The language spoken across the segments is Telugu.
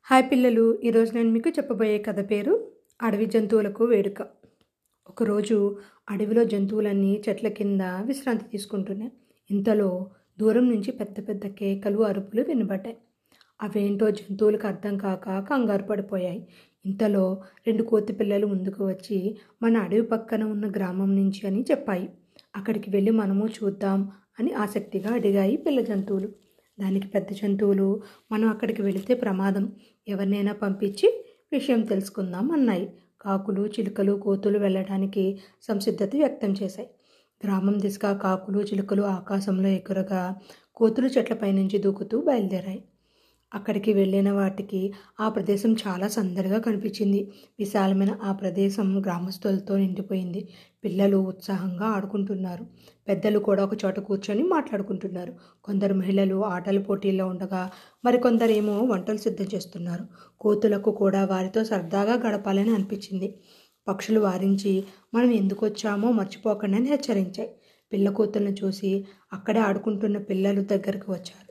హాయ్ పిల్లలు ఈరోజు నేను మీకు చెప్పబోయే కథ పేరు అడవి జంతువులకు వేడుక ఒకరోజు అడవిలో జంతువులన్నీ చెట్ల కింద విశ్రాంతి తీసుకుంటున్నాయి ఇంతలో దూరం నుంచి పెద్ద పెద్ద కేకలు అరుపులు వినబడ్డాయి అవేంటో జంతువులకు అర్థం కాక కంగారు పడిపోయాయి ఇంతలో రెండు కోతి పిల్లలు ముందుకు వచ్చి మన అడవి పక్కన ఉన్న గ్రామం నుంచి అని చెప్పాయి అక్కడికి వెళ్ళి మనము చూద్దాం అని ఆసక్తిగా అడిగాయి పిల్ల జంతువులు దానికి పెద్ద జంతువులు మనం అక్కడికి వెళితే ప్రమాదం ఎవరినైనా పంపించి విషయం తెలుసుకుందాం అన్నాయి కాకులు చిలుకలు కోతులు వెళ్ళడానికి సంసిద్ధత వ్యక్తం చేశాయి గ్రామం దిశగా కాకులు చిలుకలు ఆకాశంలో ఎగురగా కోతులు చెట్లపై నుంచి దూకుతూ బయలుదేరాయి అక్కడికి వెళ్ళిన వాటికి ఆ ప్రదేశం చాలా సందడిగా కనిపించింది విశాలమైన ఆ ప్రదేశం గ్రామస్తులతో నిండిపోయింది పిల్లలు ఉత్సాహంగా ఆడుకుంటున్నారు పెద్దలు కూడా ఒక చోట కూర్చొని మాట్లాడుకుంటున్నారు కొందరు మహిళలు ఆటల పోటీల్లో ఉండగా మరికొందరేమో వంటలు సిద్ధం చేస్తున్నారు కోతులకు కూడా వారితో సరదాగా గడపాలని అనిపించింది పక్షులు వారించి మనం ఎందుకు వచ్చామో మర్చిపోకండి అని హెచ్చరించాయి పిల్ల కూతులను చూసి అక్కడే ఆడుకుంటున్న పిల్లలు దగ్గరకు వచ్చారు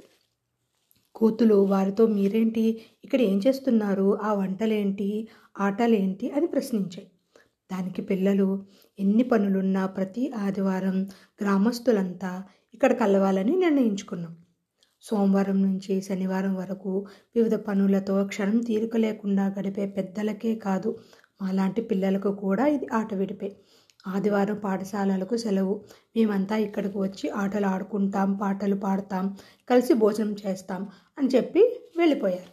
కూతులు వారితో మీరేంటి ఇక్కడ ఏం చేస్తున్నారు ఆ వంటలేంటి ఆటలేంటి అని ప్రశ్నించాయి దానికి పిల్లలు ఎన్ని పనులున్నా ప్రతి ఆదివారం గ్రామస్తులంతా ఇక్కడ కలవాలని నిర్ణయించుకున్నాం సోమవారం నుంచి శనివారం వరకు వివిధ పనులతో క్షణం తీరిక లేకుండా గడిపే పెద్దలకే కాదు మాలాంటి పిల్లలకు కూడా ఇది ఆట విడిపే ఆదివారం పాఠశాలలకు సెలవు మేమంతా ఇక్కడికి వచ్చి ఆటలు ఆడుకుంటాం పాటలు పాడతాం కలిసి భోజనం చేస్తాం అని చెప్పి వెళ్ళిపోయారు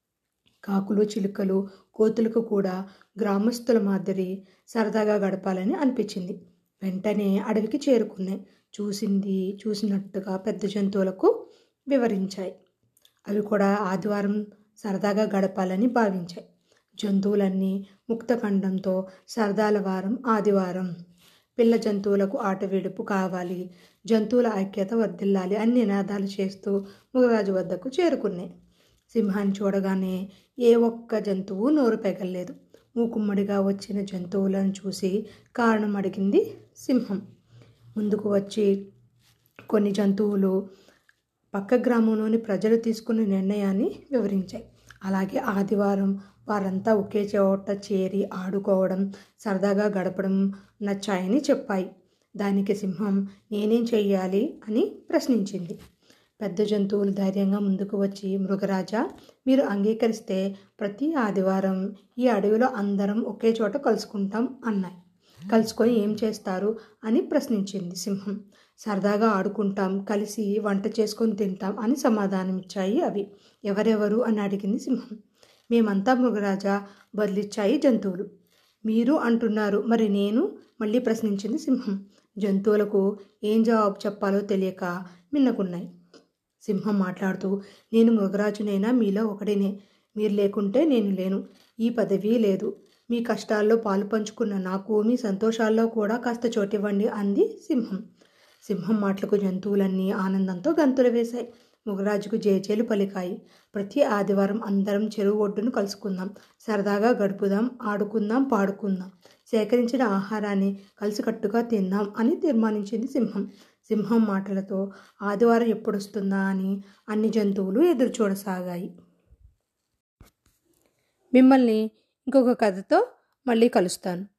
కాకులు చిలుకలు కోతులకు కూడా గ్రామస్తుల మాదిరి సరదాగా గడపాలని అనిపించింది వెంటనే అడవికి చేరుకున్నాయి చూసింది చూసినట్టుగా పెద్ద జంతువులకు వివరించాయి అవి కూడా ఆదివారం సరదాగా గడపాలని భావించాయి జంతువులన్నీ ముక్తఖండంతో సరదాల వారం ఆదివారం పిల్ల జంతువులకు ఆట విడుపు కావాలి జంతువుల ఐక్యత వర్ధిల్లాలి అని నినాదాలు చేస్తూ ముగరాజు వద్దకు చేరుకున్నాయి సింహాన్ని చూడగానే ఏ ఒక్క జంతువు నోరు పెగల్లేదు మూకుమ్మడిగా వచ్చిన జంతువులను చూసి కారణం అడిగింది సింహం ముందుకు వచ్చి కొన్ని జంతువులు పక్క గ్రామంలోని ప్రజలు తీసుకున్న నిర్ణయాన్ని వివరించాయి అలాగే ఆదివారం వారంతా ఒకే చోట చేరి ఆడుకోవడం సరదాగా గడపడం నచ్చాయని చెప్పాయి దానికి సింహం నేనేం చెయ్యాలి అని ప్రశ్నించింది పెద్ద జంతువులు ధైర్యంగా ముందుకు వచ్చి మృగరాజా మీరు అంగీకరిస్తే ప్రతి ఆదివారం ఈ అడవిలో అందరం ఒకే చోట కలుసుకుంటాం అన్నాయి కలుసుకొని ఏం చేస్తారు అని ప్రశ్నించింది సింహం సరదాగా ఆడుకుంటాం కలిసి వంట చేసుకొని తింటాం అని సమాధానమిచ్చాయి అవి ఎవరెవరు అని అడిగింది సింహం మేమంతా మృగరాజా బదిలిచ్చాయి జంతువులు మీరు అంటున్నారు మరి నేను మళ్ళీ ప్రశ్నించింది సింహం జంతువులకు ఏం జవాబు చెప్పాలో తెలియక మిన్నకున్నాయి సింహం మాట్లాడుతూ నేను మృగరాజునైనా మీలో ఒకడినే మీరు లేకుంటే నేను లేను ఈ పదవి లేదు మీ కష్టాల్లో పాలు పంచుకున్న నాకు మీ సంతోషాల్లో కూడా కాస్త చోటివ్వండి అంది సింహం సింహం మాటలకు జంతువులన్నీ ఆనందంతో గంతులు వేశాయి ముగరాజుకు జేజేలు పలికాయి ప్రతి ఆదివారం అందరం చెరువు ఒడ్డును కలుసుకుందాం సరదాగా గడుపుదాం ఆడుకుందాం పాడుకుందాం సేకరించిన ఆహారాన్ని కలిసికట్టుగా తిందాం అని తీర్మానించింది సింహం సింహం మాటలతో ఆదివారం ఎప్పుడొస్తుందా అని అన్ని జంతువులు ఎదురు చూడసాగాయి మిమ్మల్ని ఇంకొక కథతో మళ్ళీ కలుస్తాను